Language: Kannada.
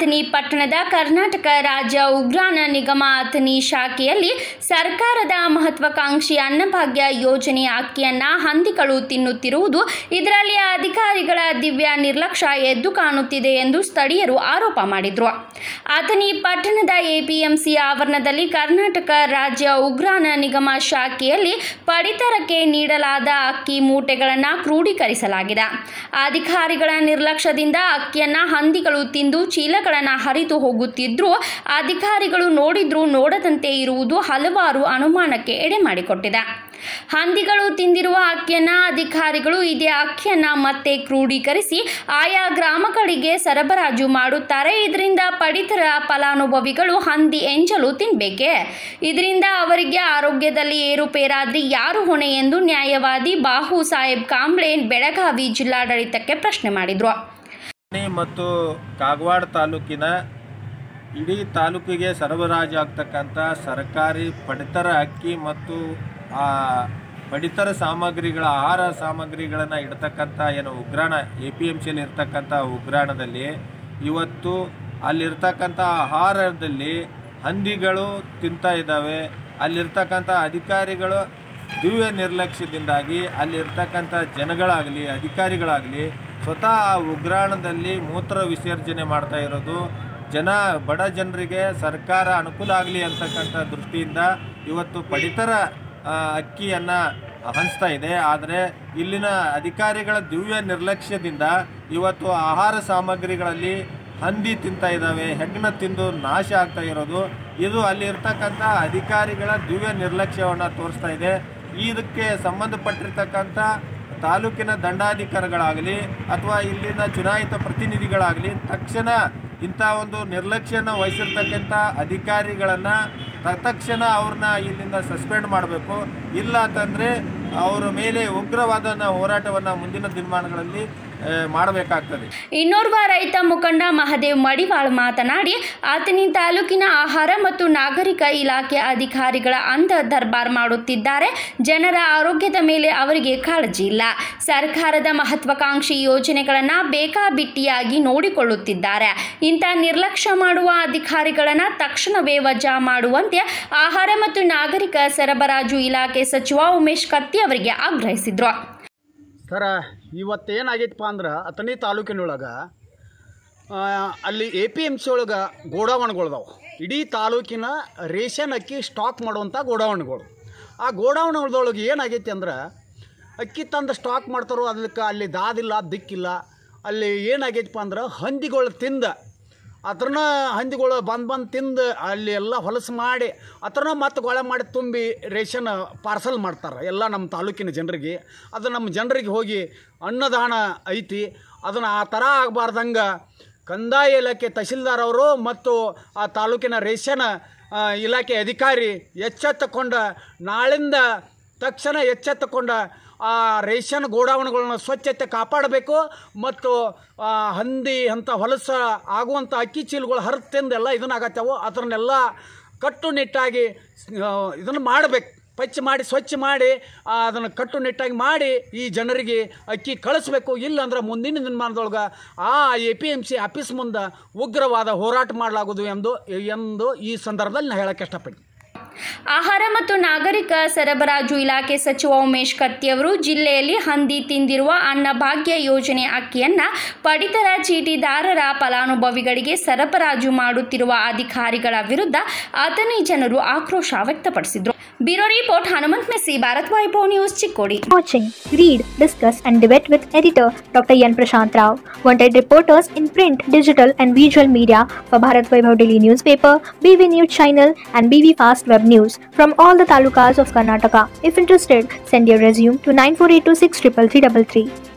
ಅಥಣಿ ಪಟ್ಟಣದ ಕರ್ನಾಟಕ ರಾಜ್ಯ ಉಗ್ರಾಣ ನಿಗಮ ಅಥಣಿ ಶಾಖೆಯಲ್ಲಿ ಸರ್ಕಾರದ ಮಹತ್ವಾಕಾಂಕ್ಷಿ ಅನ್ನಭಾಗ್ಯ ಯೋಜನೆಯ ಅಕ್ಕಿಯನ್ನ ಹಂದಿಗಳು ತಿನ್ನುತ್ತಿರುವುದು ಇದರಲ್ಲಿ ಅಧಿಕಾರಿಗಳ ದಿವ್ಯ ನಿರ್ಲಕ್ಷ್ಯ ಎದ್ದು ಕಾಣುತ್ತಿದೆ ಎಂದು ಸ್ಥಳೀಯರು ಆರೋಪ ಮಾಡಿದರು ಅಥಣಿ ಪಟ್ಟಣದ ಎಪಿಎಂಸಿ ಆವರಣದಲ್ಲಿ ಕರ್ನಾಟಕ ರಾಜ್ಯ ಉಗ್ರಾಣ ನಿಗಮ ಶಾಖೆಯಲ್ಲಿ ಪಡಿತರಕ್ಕೆ ನೀಡಲಾದ ಅಕ್ಕಿ ಮೂಟೆಗಳನ್ನು ಕ್ರೋಢೀಕರಿಸಲಾಗಿದೆ ಅಧಿಕಾರಿಗಳ ನಿರ್ಲಕ್ಷ್ಯದಿಂದ ಅಕ್ಕಿಯನ್ನ ಹಂದಿಗಳು ತಿಂದು ಚೀಲಗಳನ್ನು ಹರಿದು ಹೋಗುತ್ತಿದ್ರೂ ಅಧಿಕಾರಿಗಳು ನೋಡಿದ್ರೂ ನೋಡದಂತೆ ಇರುವುದು ಹಲವಾರು ಅನುಮಾನಕ್ಕೆ ಎಡೆ ಮಾಡಿಕೊಟ್ಟಿದೆ ಹಂದಿಗಳು ತಿಂದಿರುವ ಅಕ್ಕಿಯನ್ನ ಅಧಿಕಾರಿಗಳು ಇದೇ ಅಕ್ಕಿಯನ್ನ ಮತ್ತೆ ಕ್ರೋಢೀಕರಿಸಿ ಆಯಾ ಗ್ರಾಮಗಳಿಗೆ ಸರಬರಾಜು ಮಾಡುತ್ತಾರೆ ಇದರಿಂದ ಪಡಿತರ ಫಲಾನುಭವಿಗಳು ಹಂದಿ ಎಂಜಲು ತಿನ್ಬೇಕೆ ಇದರಿಂದ ಅವರಿಗೆ ಆರೋಗ್ಯದಲ್ಲಿ ಏರುಪೇರಾದ್ರೆ ಯಾರು ಹೊಣೆ ಎಂದು ನ್ಯಾಯವಾದಿ ಬಾಹು ಸಾಹೇಬ್ ಕಾಂಬ್ಳೆ ಬೆಳಗಾವಿ ಜಿಲ್ಲಾಡಳಿತಕ್ಕೆ ಪ್ರಶ್ನೆ ಮಾಡಿದ್ರು ಅಥಣಿ ಮತ್ತು ಕಾಗವಾಡ ತಾಲೂಕಿನ ಇಡೀ ತಾಲೂಕಿಗೆ ಸರಬರಾಜು ಆಗ್ತಕ್ಕಂಥ ಸರ್ಕಾರಿ ಪಡಿತರ ಅಕ್ಕಿ ಮತ್ತು ಆ ಪಡಿತರ ಸಾಮಗ್ರಿಗಳ ಆಹಾರ ಸಾಮಗ್ರಿಗಳನ್ನು ಇಡ್ತಕ್ಕಂಥ ಏನು ಉಗ್ರಾಣ ಎ ಪಿ ಎಮ್ ಸಿಯಲ್ಲಿ ಇರ್ತಕ್ಕಂಥ ಉಗ್ರಾಣದಲ್ಲಿ ಇವತ್ತು ಅಲ್ಲಿರ್ತಕ್ಕಂಥ ಆಹಾರದಲ್ಲಿ ಹಂದಿಗಳು ತಿಂತಾ ಇದ್ದಾವೆ ಅಲ್ಲಿರ್ತಕ್ಕಂಥ ಅಧಿಕಾರಿಗಳು ದಿವ್ಯ ನಿರ್ಲಕ್ಷ್ಯದಿಂದಾಗಿ ಅಲ್ಲಿರ್ತಕ್ಕಂಥ ಜನಗಳಾಗಲಿ ಅಧಿಕಾರಿಗಳಾಗಲಿ ಸ್ವತಃ ಆ ಉಗ್ರಾಣದಲ್ಲಿ ಮೂತ್ರ ವಿಸರ್ಜನೆ ಮಾಡ್ತಾ ಇರೋದು ಜನ ಬಡ ಜನರಿಗೆ ಸರ್ಕಾರ ಅನುಕೂಲ ಆಗಲಿ ಅಂತಕ್ಕಂಥ ದೃಷ್ಟಿಯಿಂದ ಇವತ್ತು ಪಡಿತರ ಆ, ಅಕ್ಕಿಯನ್ನ ಹಂಚ್ತಾ ಇದೆ ಆದರೆ ಇಲ್ಲಿನ ಅಧಿಕಾರಿಗಳ ದಿವ್ಯ ನಿರ್ಲಕ್ಷ್ಯದಿಂದ ಇವತ್ತು ಆಹಾರ ಸಾಮಗ್ರಿಗಳಲ್ಲಿ ಹಂದಿ ತಿಂತಾ ಇದ್ದಾವೆ ಹೆಗ್ಗಣ ತಿಂದು ನಾಶ ಆಗ್ತಾ ಇರೋದು ಇದು ಅಲ್ಲಿ ಇರ್ತಕ್ಕಂಥ ಅಧಿಕಾರಿಗಳ ದಿವ್ಯ ನಿರ್ಲಕ್ಷ್ಯವನ್ನು ತೋರಿಸ್ತಾ ಇದೆ ಇದಕ್ಕೆ ಸಂಬಂಧಪಟ್ಟಿರ್ತಕ್ಕಂಥ ತಾಲೂಕಿನ ದಂಡಾಧಿಕಾರಿಗಳಾಗಲಿ ಅಥವಾ ಇಲ್ಲಿನ ಚುನಾಯಿತ ಪ್ರತಿನಿಧಿಗಳಾಗಲಿ ತಕ್ಷಣ ಇಂಥ ಒಂದು ನಿರ್ಲಕ್ಷ್ಯನ ವಹಿಸಿರ್ತಕ್ಕಂಥ ಅಧಿಕಾರಿಗಳನ್ನು ತತ್ಕ್ಷಣ ಅವ್ರನ್ನ ಇಲ್ಲಿಂದ ಸಸ್ಪೆಂಡ್ ಮಾಡಬೇಕು ಇಲ್ಲ ಅಂತಂದರೆ ಅವರ ಮೇಲೆ ಉಗ್ರವಾದ ಹೋರಾಟವನ್ನು ಮುಂದಿನ ದಿನಮಾನಗಳಲ್ಲಿ ಆ, ಮಾಡಬೇಕಾಗ್ತದೆ ಇನ್ನೋರ್ವ ರೈತ ಮುಖಂಡ ಮಹದೇವ್ ಮಡಿವಾಳ್ ಮಾತನಾಡಿ ಆತನಿ ತಾಲೂಕಿನ ಆಹಾರ ಮತ್ತು ನಾಗರಿಕ ಇಲಾಖೆ ಅಧಿಕಾರಿಗಳ ಅಂಧ ದರ್ಬಾರ್ ಮಾಡುತ್ತಿದ್ದಾರೆ ಜನರ ಆರೋಗ್ಯದ ಮೇಲೆ ಅವರಿಗೆ ಕಾಳಜಿ ಇಲ್ಲ ಸರ್ಕಾರದ ಮಹತ್ವಾಕಾಂಕ್ಷಿ ಯೋಜನೆಗಳನ್ನು ಬೇಕಾಬಿಟ್ಟಿಯಾಗಿ ನೋಡಿಕೊಳ್ಳುತ್ತಿದ್ದಾರೆ ಇಂಥ ನಿರ್ಲಕ್ಷ್ಯ ಮಾಡುವ ಅಧಿಕಾರಿಗಳನ್ನು ತಕ್ಷಣವೇ ವಜಾ ಮಾಡುವಂತೆ ಆಹಾರ ಮತ್ತು ನಾಗರಿಕ ಸರಬರಾಜು ಇಲಾಖೆ ಸಚಿವ ಉಮೇಶ್ ಕತ್ತಿ ಅವರಿಗೆ ಆಗ್ರಹಿಸಿದ್ರು ಸರ ಇವತ್ತೇನಾಗೈತಪ್ಪ ಅಂದ್ರೆ ಅಥಣಿ ತಾಲೂಕಿನೊಳಗೆ ಆ, ಅಲ್ಲಿ ಎ ಪಿ ಎಮ್ ಸಿ ಒಳಗೆ ಗೋಡಾವಣೆಗಳ್ದಾವೆ ಇಡೀ ತಾಲೂಕಿನ ರೇಷನ್ ಅಕ್ಕಿ ಸ್ಟಾಕ್ ಮಾಡುವಂಥ ಗೋಡಾವಣೆಗಳು ಆ ಗೋಡಾವಣೆಗಳೊಳಗೆ ಏನಾಗೈತಿ ಅಂದ್ರೆ ಅಕ್ಕಿ ತಂದು ಸ್ಟಾಕ್ ಮಾಡ್ತಾರೋ ಅದಕ್ಕೆ ಅಲ್ಲಿ ದಾದಿಲ್ಲ ದಿಕ್ಕಿಲ್ಲ ಅಲ್ಲಿ ಏನಾಗೈತಪ್ಪ ಅಂದ್ರೆ ಹಂದಿಗಳು ತಿಂದ ಅದ್ರನ್ನ ಹಂದಿಗಳು ಬಂದು ಬಂದು ತಿಂದು ಅಲ್ಲಿ ಎಲ್ಲ ಹೊಲಸು ಮಾಡಿ ಅದ್ರನ್ನ ಮತ್ತೆ ಗೊಳೆ ಮಾಡಿ ತುಂಬಿ ರೇಷನ್ ಪಾರ್ಸಲ್ ಮಾಡ್ತಾರೆ ಎಲ್ಲ ನಮ್ಮ ತಾಲೂಕಿನ ಜನರಿಗೆ ಅದು ನಮ್ಮ ಜನರಿಗೆ ಹೋಗಿ ಅನ್ನದಾನ ಐತಿ ಅದನ್ನು ಆ ಥರ ಆಗಬಾರ್ದಂಗೆ ಕಂದಾಯ ಇಲಾಖೆ ತಹಶೀಲ್ದಾರ್ ಅವರು ಮತ್ತು ಆ ತಾಲೂಕಿನ ರೇಷನ್ ಆ, ಇಲಾಖೆ ಅಧಿಕಾರಿ ಎಚ್ಚೆತ್ತುಕೊಂಡ ನಾಳಿಂದ ತಕ್ಷಣ ಎಚ್ಚೆತ್ತುಕೊಂಡ ಆ ರೇಷನ್ ಗೋಡಾವಣೆಗಳನ್ನ ಸ್ವಚ್ಛತೆ ಕಾಪಾಡಬೇಕು ಮತ್ತು ಆ, ಹಂದಿ ಅಂತ ಹೊಲಸ ಆಗುವಂಥ ಅಕ್ಕಿ ಚೀಲಗಳು ಹರಿದು ತಿಂದು ಎಲ್ಲ ಇದನ್ನಾಗತ್ತವು ಅದನ್ನೆಲ್ಲ ಕಟ್ಟುನಿಟ್ಟಾಗಿ ಇದನ್ನು ಮಾಡಬೇಕು ಪಚ್ಚ ಮಾಡಿ ಸ್ವಚ್ಛ ಮಾಡಿ ಅದನ್ನು ಕಟ್ಟುನಿಟ್ಟಾಗಿ ಮಾಡಿ ಈ ಜನರಿಗೆ ಅಕ್ಕಿ ಕಳಿಸ್ಬೇಕು ಇಲ್ಲಾಂದ್ರೆ ಮುಂದಿನ ದಿನಮಾನದೊಳಗೆ ಆ A P M C office ಮುಂದೆ ಉಗ್ರವಾದ ಹೋರಾಟ ಮಾಡಲಾಗುವುದು ಎಂದು ಎಂದು ಈ ಸಂದರ್ಭದಲ್ಲಿ ನಾನು ಹೇಳಕ್ಕೆ ಇಷ್ಟಪಡ್ತೀನಿ ಆಹಾರ ಮತ್ತು ನಾಗರಿಕ ಸರಬರಾಜು ಇಲಾಖೆ ಸಚಿವ ಉಮೇಶ್ ಕತ್ತಿಯವರು ಜಿಲ್ಲೆಯಲ್ಲಿ ಹಂದಿ ತಿಂದಿರುವ ಅನ್ನಭಾಗ್ಯ ಯೋಜನೆ ಅಕ್ಕಿಯನ್ನ ಪಡಿತರ ಚೀಟಿದಾರರ ಫಲಾನುಭವಿಗಳಿಗೆ ಸರಬರಾಜು ಮಾಡುತ್ತಿರುವ ಅಧಿಕಾರಿಗಳ ವಿರುದ್ಧ ಅಥಣಿ ಜನರು ಆಕ್ರೋಶ ವ್ಯಕ್ತಪಡಿಸಿದರು bureau report Hanumanth Messi Bharat Vaibhav news Chikkodi Watching, read, discuss, and debate with editor Dr. Yan Prashant Rao. Wanted reporters in print, digital, and visual media for Bharat Vaibhav Daily Newspaper, BV News Channel, and BV Fast Web News from all the talukas of Karnataka. If interested, send your resume to 9482633333.